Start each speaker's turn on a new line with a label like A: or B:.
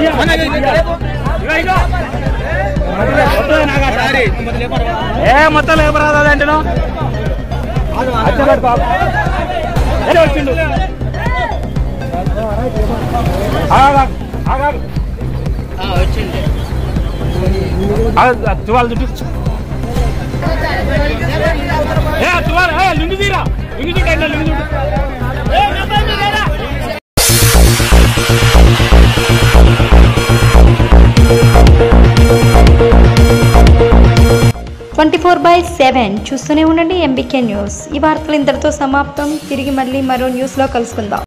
A: ఏ మొత్తం లేబరాదు అదంటే వచ్చిండు తువాలు చుట్టూ ఏ తువాలు ఏ లింగి తీరా లింగి చుట్టూ లింగి చుట్టూ
B: ట్వంటీ ఫోర్ బై సెవెన్ చూస్తూనే ఉండండి ఎంబీకే న్యూస్ ఈ వార్తలు ఇంతటితో సమాప్తం తిరిగి మళ్ళీ మరో న్యూస్లో కలుసుకుందాం